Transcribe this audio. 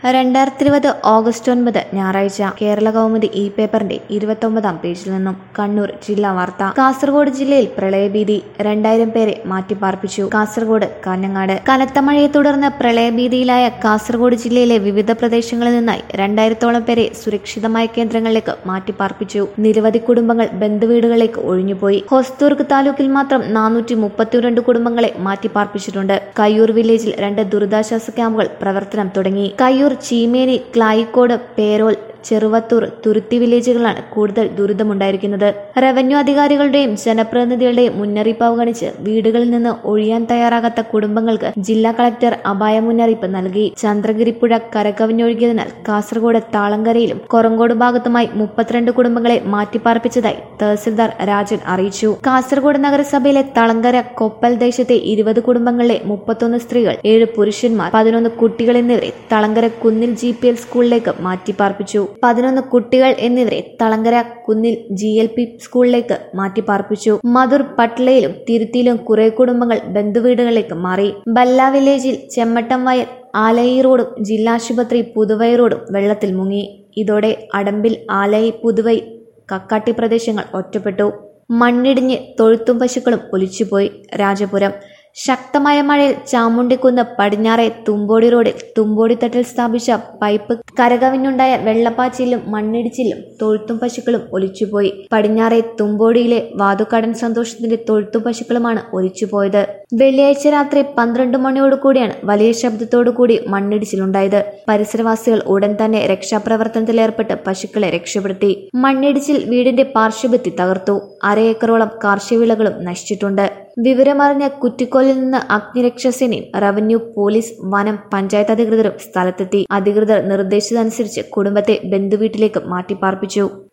രണ്ടായിരത്തി ഇരുപത് ഓഗസ്റ്റ് ഒൻപത് ഞായറാഴ്ച കേരള കൗമുദി ഇ പേപ്പറിന്റെ ഇരുപത്തൊമ്പതാം പേജിൽ നിന്നും കണ്ണൂർ ജില്ലാ വാർത്ത കാസർഗോഡ് ജില്ലയിൽ പ്രളയഭീതി രണ്ടായിരം പേരെ മാറ്റിപ്പാർപ്പിച്ചു കാസർഗോഡ് കാഞ്ഞങ്ങാട് കനത്ത മഴയെ തുടർന്ന് പ്രളയഭീതിയിലായ കാസർഗോഡ് ജില്ലയിലെ വിവിധ പ്രദേശങ്ങളിൽ നിന്നായി രണ്ടായിരത്തോളം പേരെ സുരക്ഷിതമായ കേന്ദ്രങ്ങളിലേക്ക് മാറ്റിപ്പാർപ്പിച്ചു നിരവധി കുടുംബങ്ങൾ ബന്ധുവീടുകളിലേക്ക് ഒഴിഞ്ഞുപോയി ഹൊസ്ദുർഗ് താലൂക്കിൽ മാത്രം നാനൂറ്റി മുപ്പത്തിരണ്ട് കുടുംബങ്ങളെ മാറ്റിപ്പാർപ്പിച്ചിട്ടുണ്ട് കയ്യൂർ വില്ലേജിൽ രണ്ട് ദുരിതാശ്വാസ ക്യാമ്പുകൾ പ്രവർത്തനം തുടങ്ങി കയ്യൂർ ചീമേനി ക്ലായിക്കോട് പേരോൽ ചെറുവത്തൂർ തുരുത്തി വില്ലേജുകളാണ് കൂടുതൽ ദുരിതമുണ്ടായിരിക്കുന്നത് റവന്യൂ അധികാരികളുടെയും ജനപ്രതിനിധികളുടെയും മുന്നറിയിപ്പ് അവഗണിച്ച് വീടുകളിൽ നിന്ന് ഒഴിയാൻ തയ്യാറാകാത്ത കുടുംബങ്ങൾക്ക് ജില്ലാ കളക്ടർ അപായ മുന്നറിയിപ്പ് നൽകി ചന്ദ്രഗിരിപ്പുഴ കരകവിഞ്ഞൊഴുകിയതിനാൽ കാസർഗോഡ് താളങ്കരയിലും കൊറങ്കോട് ഭാഗത്തുമായി മുപ്പത്തിരണ്ട് കുടുംബങ്ങളെ മാറ്റിപ്പാർപ്പിച്ചതായി തഹസിൽദാർ രാജൻ അറിയിച്ചു കാസർഗോഡ് നഗരസഭയിലെ തളങ്കര കൊപ്പൽ ദേശത്തെ ഇരുപത് കുടുംബങ്ങളിലെ മുപ്പത്തൊന്ന് സ്ത്രീകൾ ഏഴ് പുരുഷന്മാർ പതിനൊന്ന് കുട്ടികൾ എന്നിവരെ തളങ്കര കുന്നിൽ ജി പി എൽ സ്കൂളിലേക്ക് മാറ്റിപ്പാർപ്പിച്ചു പതിനൊന്ന് കുട്ടികൾ എന്നിവരെ തളങ്കര കുന്നിൽ ജി എൽ പി സ്കൂളിലേക്ക് മാറ്റിപ്പാർപ്പിച്ചു മധുർ പട്ലയിലും തിരുത്തിയിലും കുറെ കുടുംബങ്ങൾ ബന്ധുവീടുകളിലേക്ക് മാറി ബല്ല വില്ലേജിൽ ചെമ്മട്ടം വയൽ ആലയി റോഡും ജില്ലാശുപത്രി പുതുവൈ റോഡും വെള്ളത്തിൽ മുങ്ങി ഇതോടെ അടമ്പിൽ ആലയി പുതുവൈ കക്കാട്ടി പ്രദേശങ്ങൾ ഒറ്റപ്പെട്ടു മണ്ണിടിഞ്ഞ് തൊഴുത്തും പശുക്കളും ഒലിച്ചുപോയി രാജപുരം ശക്തമായ മഴയിൽ ചാമുണ്ടിക്കുന്ന് പടിഞ്ഞാറെ തുമ്പോടി റോഡിൽ തുമ്പോടിത്തട്ടിൽ സ്ഥാപിച്ച പൈപ്പ് കരകവിഞ്ഞുണ്ടായ വെള്ളപ്പാച്ചിലും മണ്ണിടിച്ചിലും തൊഴുത്തും പശുക്കളും ഒലിച്ചുപോയി പടിഞ്ഞാറെ തുമ്പോടിയിലെ വാതുക്കടൻ സന്തോഷത്തിന്റെ തൊഴുത്തും പശുക്കളുമാണ് ഒലിച്ചുപോയത് വെള്ളിയാഴ്ച രാത്രി പന്ത്രണ്ട് മണിയോടുകൂടിയാണ് വലിയ ശബ്ദത്തോടുകൂടി മണ്ണിടിച്ചിലുണ്ടായത് പരിസരവാസികൾ ഉടൻ തന്നെ രക്ഷാപ്രവർത്തനത്തിലേർപ്പെട്ട് പശുക്കളെ രക്ഷപ്പെടുത്തി മണ്ണിടിച്ചിൽ വീടിന്റെ പാർശ്വഭിത്തി തകർത്തു അര ഏക്കറോളം കാർഷികവിളകളും നശിച്ചിട്ടുണ്ട് വിവരമറിഞ്ഞ കുറ്റിക്കോലിൽ നിന്ന് അഗ്നിരക്ഷാസേനയും റവന്യൂ പോലീസ് വനം പഞ്ചായത്ത് അധികൃതരും സ്ഥലത്തെത്തി അധികൃതർ നിർദ്ദേശിച്ചതനുസരിച്ച് കുടുംബത്തെ ബന്ധുവീട്ടിലേക്ക് മാറ്റിപ്പാർപ്പിച്ചു